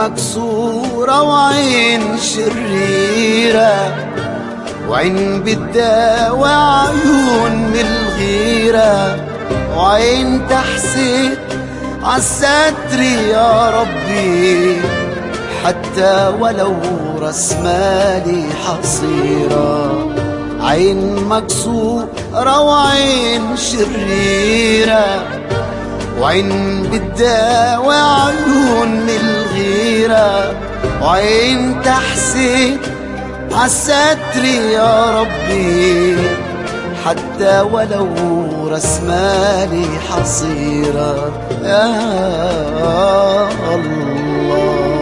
مكسورة وعين شريرة وعين بتداوي عيون من الغيرة وعين تحسد عالستر يا ربي حتى ولو راس مالي حصيرة عين مكسورة وعين شريرة وعين بتداوي عيون من الغيرة وعين تحسد عالستر يا ربي حتى ولو راس مالي حصيرة يا الله